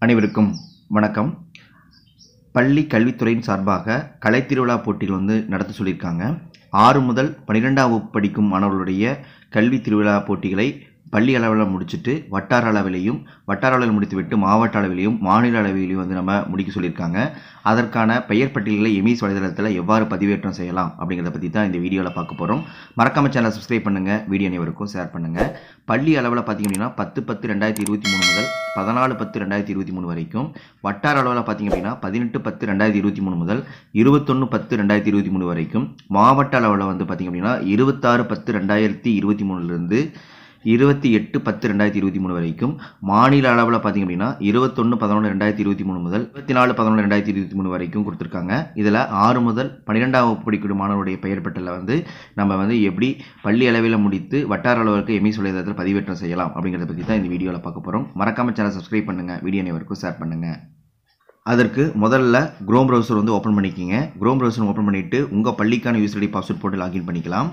அனைவருக்கும் வணக்கம் பள்ளி கல்வித்துறையின் சார்பாக கலைத்திருவிழா போட்டிகள் வந்து நடத்த சொல்லியிருக்காங்க ஆறு முதல் பன்னிரெண்டாம் வகுப்பு படிக்கும் மாணவர்களுடைய கல்வி திருவிழா போட்டிகளை பள்ளி அளவில் முடிச்சுட்டு வட்டார அளவிலையும் வட்டார அளவில் முடித்துவிட்டு மாவட்ட அளவிலையும் மாநில அளவிலையும் வந்து நம்ம முடிக்க சொல்லியிருக்காங்க அதற்கான பெயர் பட்டியல்களை எமிஸ் வலைதளத்தில் எவ்வாறு பதிவேற்றம் செய்யலாம் அப்படிங்கிறத பற்றி தான் இந்த வீடியோவில் பார்க்க போகிறோம் மறக்காம சேனலை சப்ஸ்கிரைப் பண்ணுங்கள் வீடியோ அனைவருக்கும் ஷேர் பண்ணுங்கள் பள்ளி அளவில் பார்த்தீங்க அப்படின்னா பத்து பத்து ரெண்டாயிரத்தி இருபத்தி மூணு முதல் பதினாலு பத்து ரெண்டாயிரத்தி இருபத்தி மூணு வரைக்கும் வட்டார அளவில் பார்த்தீங்க அப்படின்னா பதினெட்டு பத்து ரெண்டாயிரத்தி இருபத்தி மூணு முதல் இருபத்தொன்று பத்து ரெண்டாயிரத்தி இருபத்தி மூணு வரைக்கும் மாவட்ட அளவில் வந்து பார்த்தீங்க அப்படின்னா இருபத்தாறு பத்து ரெண்டாயிரத்தி இருபத்தி மூணுலேருந்து இருபத்தி எட்டு பத்து ரெண்டாயிரத்தி இருபத்தி மூணு வரைக்கும் மாநில அளவில் பார்த்தீங்க அப்படின்னா இருபத்தொன்று பதினொன்று ரெண்டாயிரத்தி இருபத்தி மூணு முதல் இருபத்தி நாலு பதினொன்று ரெண்டாயிரத்தி இருபத்தி மூணு வரைக்கும் கொடுத்துருக்காங்க இதில் ஆறு முதல் பன்னிரெண்டாம் வகுப்பு படிக்கிற மாணவருடைய பெயர் பட்டியலில் வந்து நம்ம வந்து எப்படி பள்ளி அளவில் முடித்து வட்டார அளவுக்கு எம்இ சுலைதளத்தில் பதிவேற்றம் செய்யலாம் அப்படிங்கிறத பற்றி தான் இந்த வீடியோவில் பார்க்க போகிறோம் மறக்காம சேனல் சப்ஸ்கிரைப் பண்ணுங்கள் வீடியோ அனைவருக்கும் ஷேர் பண்ணுங்கள் அதற்கு முதல்ல குரோம் ப்ரௌசர் வந்து ஓப்பன் பண்ணிக்கிங்க குரோம் ப்ரௌசர் ஓப்பன் பண்ணிவிட்டு உங்கள் பள்ளிக்கான யூசர் ஐடி பாஸ்வேர்ட் போட்டு லாகின் பண்ணிக்கலாம்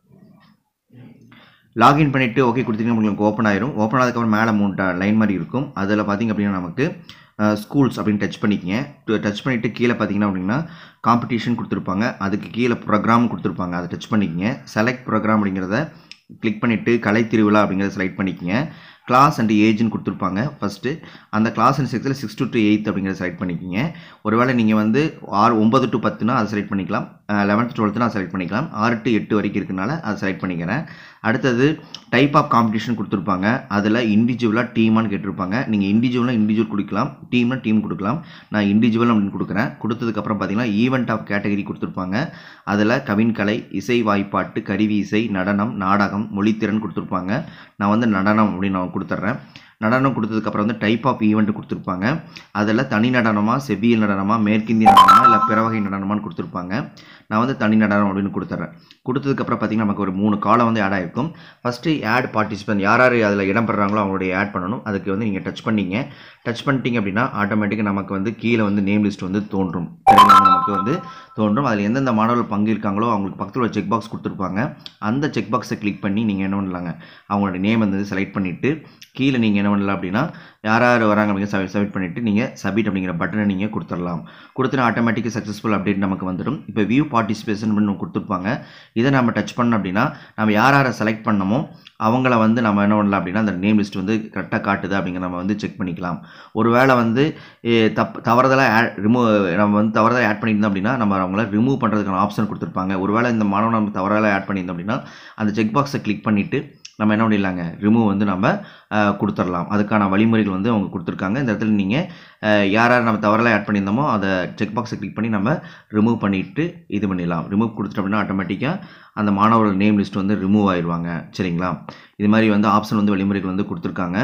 லாகின் பண்ணிவிட்டு ஓகே கொடுத்தீங்கன்னா உங்களுக்கு ஓப்பன் ஆயிரும் ஓப்பன் ஆனதுக்கப்புறம் மேலே மூணு லைன் மாதிரி இருக்கும் அதில் பார்த்திங்க அப்படின்னா நமக்கு ஸ்கூல்ஸ் அப்படின்னு டச் பண்ணிக்கிங்க டச் பண்ணிவிட்டு கீழே பார்த்தீங்கன்னா அப்படின்னா காம்படிஷன் கொடுத்துருப்பாங்க அதுக்கு கீழே ப்ரோக்ராம் கொடுத்துருப்பாங்க அதை டச் பண்ணிக்கிங்க செலக்ட் ப்ரோக்ராம் அப்படிங்கிறத கிளிக் பண்ணிவிட்டு கலை திருவிழா அப்படிங்கிறத செலக்ட் பண்ணிக்கிங்க கிளாஸ் அண்ட் ஏஜ்னு கொடுத்துருப்பாங்க ஃபஸ்ட்டு அந்த கிளாஸ் அண்ட் செக்ஸில் சிக்ஸ் டு டு எயித் அப்படிங்கிறத செலக்ட் பண்ணிக்கிங்க ஒருவேளை நீங்கள் வந்து ஆறு ஒம்பது டு பத்துனா அதை செலக்ட் பண்ணிக்கலாம் லெவன்த் டுவெல்த்துனா அதை செலக்ட் பண்ணிக்கலாம் ஆறு டு எட்டு வரைக்கும் இருக்கனால அதை செலக்ட் பண்ணிக்கிறேன் அடுத்தது டைப் ஆஃப் காம்படிஷன் கொடுத்துருப்பாங்க அதில் இண்டிவிஜுவலாக டீமான்னு கேட்டிருப்பாங்க நீங்கள் இண்டிவிஜுவலாக இண்டிவிஜுவல் கொடுக்கலாம் டீம்னா டீம் கொடுக்கலாம் நான் இண்டிவிஜுவல் அப்படின்னு கொடுக்குறேன் கொடுத்ததுக்கப்புறம் பார்த்தீங்கன்னா ஈவெண்ட் ஆஃப் கேட்டகரி கொடுத்துருப்பாங்க அதில் கவின்கலை இசை வாய்ப்பாட்டு கருவி இசை நடனம் நாடகம் மொழித்திறன் கொடுத்துருப்பாங்க நான் வந்து நடனம் அப்படின்னு நான் கொடுத்துட்றேன் நடனம் கொடுத்ததுக்கப்புறம் வந்து டைப் ஆஃப் ஈவெண்ட் கொடுத்துருப்பாங்க அதில் தனி நடனமா செவ்வியல் நடனமா மேற்கிந்திய நடனமா இல்லை பிற வகை நடனமான்னு கொடுத்துருப்பாங்க நான் வந்து தனி நடனம் அப்படின்னு கொடுத்துட்றேன் கொடுத்ததுக்கப்புறம் பார்த்திங்கன்னா நமக்கு ஒரு மூணு காலம் வந்து ஆட் ஆகிருக்கும் ஃபஸ்ட்டு ஆட் பார்ட்டிசிபென்ட் யார் யார் அதில் இடம் பெறாங்களோ அவங்களுடைய ஆட் பண்ணணும் அதுக்கு வந்து நீங்கள் டச் பண்ணிங்க டச் பண்ணிட்டீங்க அப்படின்னா ஆட்டோமேட்டிக்காக நமக்கு வந்து கீழே வந்து நேம் லிஸ்ட் வந்து தோன்றும் நமக்கு வந்து தோன்றும் அதில் எந்தெந்த மாணவர்கள் பங்கு இருக்காங்களோ அவங்களுக்கு பக்கத்தில் ஒரு செக் பாக்ஸ் கொடுத்துருப்பாங்க அந்த செக் பாக்ஸை கிளிக் பண்ணி நீங்கள் என்ன பண்ணலாங்க அவங்களோட நேம் வந்து செலக்ட் பண்ணிவிட்டு கீழே நீங்கள் என்ன பண்ணலாம் அப்படின்னா யார் யார் வராங்க அப்படிங்கிற சப்மிட் பண்ணிவிட்டு நீங்கள் சப்மிட் அப்படிங்கிற பட்டனை நீங்கள் கொடுத்துடலாம் கொடுத்துட்டு ஆட்டோமேட்டிக்காக சக்ஸஸ்ஃபுல் அப்டேட் நமக்கு வந்துடும் இப்போ வியூ பார்ட்டிசிபேஷன் பண்ணி கொடுத்துருப்பாங்க இதை நம்ம டச் பண்ணோம் அப்படின்னா நம்ம யார் யாரை செலக்ட் பண்ணமோ அவங்கள வந்து நம்ம என்ன பண்ணலாம் அப்படின்னா அந்த நேம் லிஸ்ட் வந்து கரெக்டாக காட்டுது அப்படிங்கிற நம்ம வந்து செக் பண்ணிக்கலாம் ஒருவேளை வந்து தப் தவறுதலாக ஆட் ரிமூவ் நம்ம வந்து தவறுதலாக ஆட் பண்ணியிருந்தோம் அப்படின்னா நம்ம அவங்கள ரிமூவ் பண்ணுறதுக்கான ஆப்ஷன் கொடுத்துருப்பாங்க ஒருவேளை இந்த மாணவன் நம்ம தவறாக ஆட் பண்ணியிருந்தோம் அப்படின்னா அந்த செக் பாக்ஸை கிளிக் பண்ணிவிட்டு நம்ம என்ன பண்ணிடலாங்க ரிமூவ் வந்து நம்ம கொடுத்துடலாம் அதுக்கான வழிமுறைகள் வந்து அவங்க கொடுத்துருக்காங்க இந்த இடத்துல நீங்கள் யார் யார் நம்ம தவறலாம் ஆட் பண்ணியிருந்தோமோ அதை செக் பாக்ஸை கிளிக் பண்ணி நம்ம ரிமூவ் பண்ணிவிட்டு இது பண்ணிடலாம் ரிமூவ் கொடுத்துட்டோம் அப்படின்னா ஆட்டோமேட்டிக்காக அந்த மாணவர்கள் நேம் லிஸ்ட் வந்து ரிமூவ் ஆயிடுவாங்க சரிங்களா இது மாதிரி வந்து ஆப்ஷன் வந்து வழிமுறைகள் வந்து கொடுத்துருக்காங்க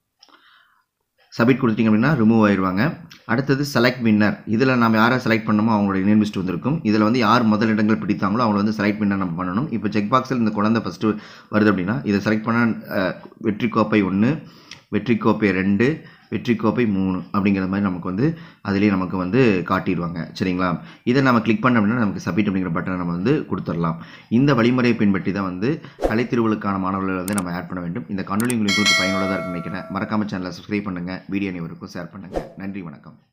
சப்மிட் கொடுத்தீங்க அப்படின்னா ரிமூவ் ஆயிடுவாங்க அடுத்தது செலக்ட் வின்னர் இதில் நம்ம யாரை செலக்ட் பண்ணமோ அவங்களுடைய நேம் லிஸ்ட் வந்திருக்கும் இதில் வந்து யார் முதல் இடங்கள் பிடித்தாங்களோ அவங்கள வந்து செலக்ட் வின்னர் நம்ம பண்ணணும் இப்போ செக் பாக்ஸில் இந்த குழந்தை ஃபஸ்ட்டு வருது அப்படின்னா இதை செலக்ட் பண்ண வெற்றி கோப்பை ஒன்று வெற்றி கோப்பை ரெண்டு வெற்றி கோப்பை மூணு அப்படிங்கிற மாதிரி நமக்கு வந்து அதிலேயே நமக்கு வந்து காட்டிடுவாங்க சரிங்களா இதை நம்ம கிளிக் பண்ண அப்படின்னா நமக்கு சப்மிட் அப்படிங்கிற பட்டனை நம்ம வந்து கொடுத்துடலாம் இந்த வழிமுறையை பின்பற்றி தான் வந்து கலைத்திருவலுக்கான மாணவர்களை வந்து நம்ம ஆட் பண்ண வேண்டும் இந்த காணொலி உங்களுக்கு பயனுள்ளதாக இருக்குன்னு நினைக்கிறேன் மறக்காம சேனலை சப்ஸ்கிரைப் பண்ணுங்கள் வீடியோ அனைவருக்கும் ஷேர் பண்ணுங்கள் நன்றி வணக்கம்